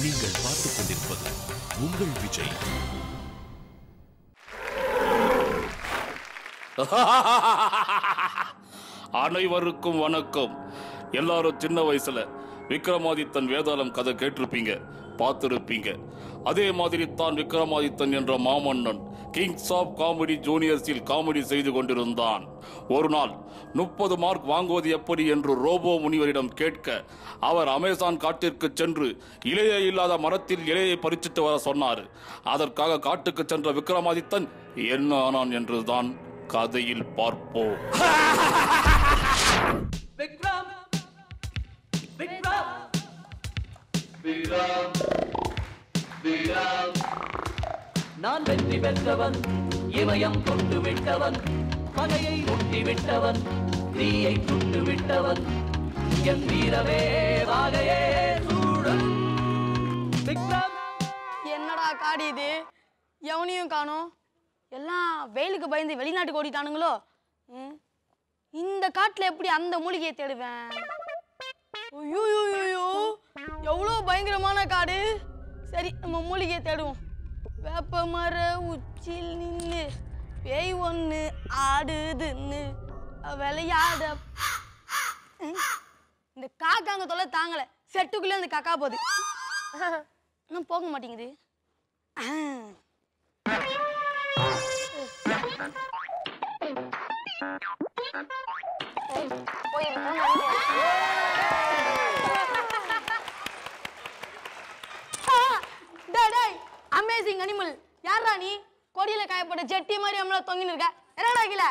நீங்கள் பார்த்துக் கொண்டிருப்பது உங்கள் விஜய் அனைவருக்கும் வணக்கம் எல்லாரும் சின்ன வயசுல விக்ரமாதித்தன் வேதாளம் கதை கேட்டிருப்பீங்க பார்த்திருப்பீங்க அதே மாதிரி தான் விக்ரமாதித்தன் என்ற மாமன்னன் கிங்ஸ் ஆஃப் காமெடி ஜூனியர்ஸில் காமெடி செய்து கொண்டிருந்தான் ஒரு நாள் முப்பது மார்க் வாங்குவது எப்படி என்று ரோபோ முனிவரிடம் கேட்க அவர் அமேசான் காட்டிற்கு சென்று இலையே இல்லாத மரத்தில் இலையை பறிச்சிட்டு வர சொன்னார் அதற்காக காட்டுக்கு சென்ற விக்ரமாதித்தன் என்ன ஆனான் என்றுதான் கதையில் பார்ப்போம் விக்ரம் விக்ரம் நான் வெற்றி பெற்றவன் இமயம் கொண்டு விட்டவன் பகையை முட்டி விட்டவன் தீயை சுட்டு விட்டவன் என் வீரமே வாகையே சூடும் விக்ரம் என்னடா காடு இது எவனையும் காணோம் எல்லாம் வெயிலுக்கு பயந்து வெளிநாட்டுக்கு ஓடிட்டானுங்களோ ம். இந்த காட்டில் எப்படி அந்த மூலிகையை தேடுவேன் ஐயோ எவ்வளோ பயங்கரமான காடு சரி நம்ம மூலிகையை தேடுவோம் வேப்ப மர உச்சில் நின்று பேய் ஒன்று ஆடுதுன்னு விளையாட ம். இந்த காக்காங்க தொல்லை தாங்கலை செட்டுக்குள்ளே அந்த காக்கா போகுது இன்னும் போக மாட்டேங்குது அமேசிங் அனிமல் யாரா நீ கொடியில காயப்பட்ட செட்டி மாதிரி அம்மள தொங்கின்னு இருக்க என்னடா கீழே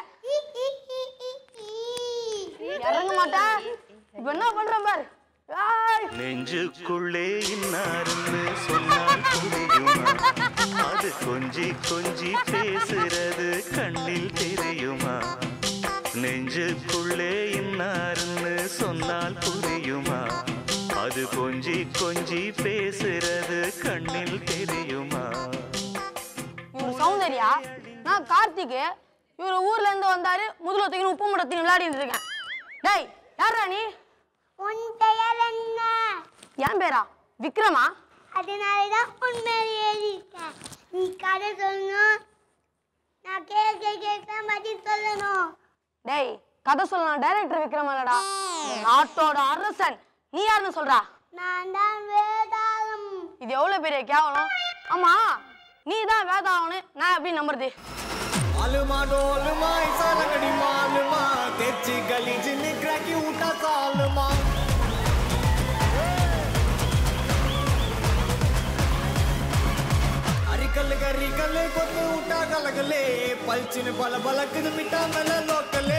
இறங்க மாட்டா இப்ப என்ன பண்றேன் பாரு ஆய். நெஞ்சுக்குள்ளே இன்னாருன்னு சொன்னால் புரியுமா அது கொஞ்சி கொஞ்சி பேசுறது கண்ணில் தெரியுமா நெஞ்சுக்குள்ளே இன்னாருன்னு சொன்னால் புரியுமா அது கொஞ்சி கொஞ்சி பேசுறது கண்ணில் தெரியுமா இவர் சௌந்தர்யா நான் கார்த்திக் இவர் ஊர்ல இருந்து வந்தாரு முதல்ல தூக்கி உப்பு முடத்தின் விளையாடிட்டு இருக்கேன் டேய் யாரா நீ உன் பெயர் என்ன என் பேரா விக்ரமா அதனாலதான் உன் மேல் ஏறிட்டேன் நீ கதை சொல்லணும் நான் கேட்க கேட்க பதில் சொல்லணும் டேய் கதை சொல்லலாம் டைரக்டர் விக்ரம் இல்லடா இந்த நாட்டோட அரசன் நீ யாருன்னு சொல்றா நான் தான் வேதாளம் இது எவ்வளவு பெரிய கேவலம் ஆமா நீ தான் வேதாவனு நான் எப்படி நம்புறது मालूमा डोलमा ऐसा लगड़ी मालूमा तेची गली जिन्नी क्रैकी उठा सालमा अरिकल गरिकल कोते उठा गलगले पलचिन बल बलक मिटा मल लोकले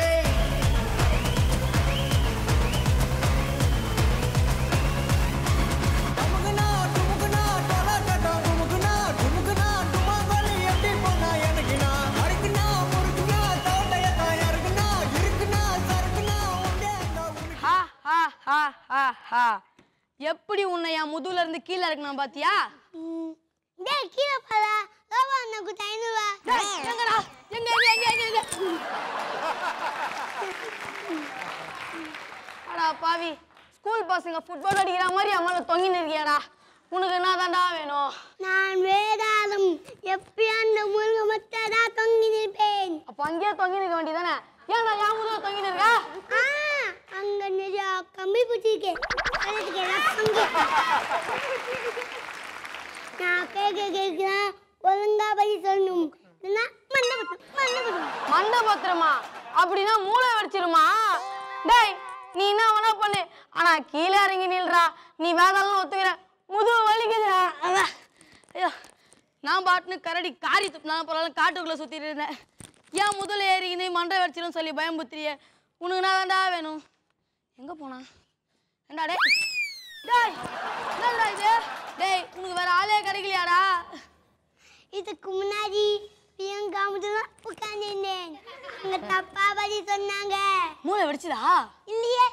டமுகுனா, டுமுகுனா, டொலடடா, டுமுகுனா, டுமுகுனா, டுமாங்கோலி எப்படி போனா எனக்குனா? அறுக்குனா, முறுக்குனா, தோட்டையத்தா இறக்குனா, இருக்குனா, சறுக்குனா, உண்டேண்டா, உனக்கு. ஹா ஹா ஹா ஹா ஹா எப்படி உன்னை என் முதுகுல இருந்து கீழே இறக்கணும் பாத்தியா டேய் கீழே பாரா லோபா அண்ணாக்கு தைனுவா டேய், எங்கடா எங்க எங்க எங்க எங்க எங்க அடா பாவி ஸ்கூல் பசங்க ஃபுட்பால் அடிக்கிற மாதிரி அம்மால தொங்கின்னு இருக்கியாடா உனக்கு என்ன தாண்டா வேணும் நான் வேதாளம் எப்படி அந்த முருக மொத்த தான் தொங்கி நிற்பேன் அப்போ அங்கேயே தொங்கி நிற்க வேண்டியதானே ஏன்டா என் முதல்ல தொங்கின்னு இருக்க ஆ அங்க நிறைய கம்பி பிடிச்சிருக்கேன் அதுக்கு எல்லாம் தொங்கு நான் கேட்க கேட்கிறேன் ஒழுங்கா பதில் சொல்லணும் இல்லைன்னா மண்டபத்தம் மண்டபத்தம் மண்டை பத்திரமா அப்படின்னா மூளை வெடிச்சிருமா டேய் நீ என்ன வேணா பண்ணு ஆனா கீழே இறங்கி நில்றா நீ வேதாளம் ஒத்துக்கிற முதுகு வலிக்குதுடா அதான். ஐயோ நான் பாட்டுன்னு கரடி காரி துப்பினாலும் பரவாயில்ல காட்டுக்குள்ள சுத்திட்டு இருந்தேன் ஏன் முதல்ல ஏறிக்கின்னு மண்டை வெடிச்சிடும் சொல்லி பயம்புத்திரியே உனக்கு நான் தாண்டா வேணும் எங்க போனா ஏண்டா டேய் டேய் என்னடா இது டேய் உனக்கு வேற ஆளே கிடைக்கலையாடா இதுக்கு முன்னாடி பிரியங்கா முதல்ல உட்காந்துருந்தேன் அங்க தப்பா பதில் சொன்னாங்க மூளை வெடிச்சுதா இல்லையே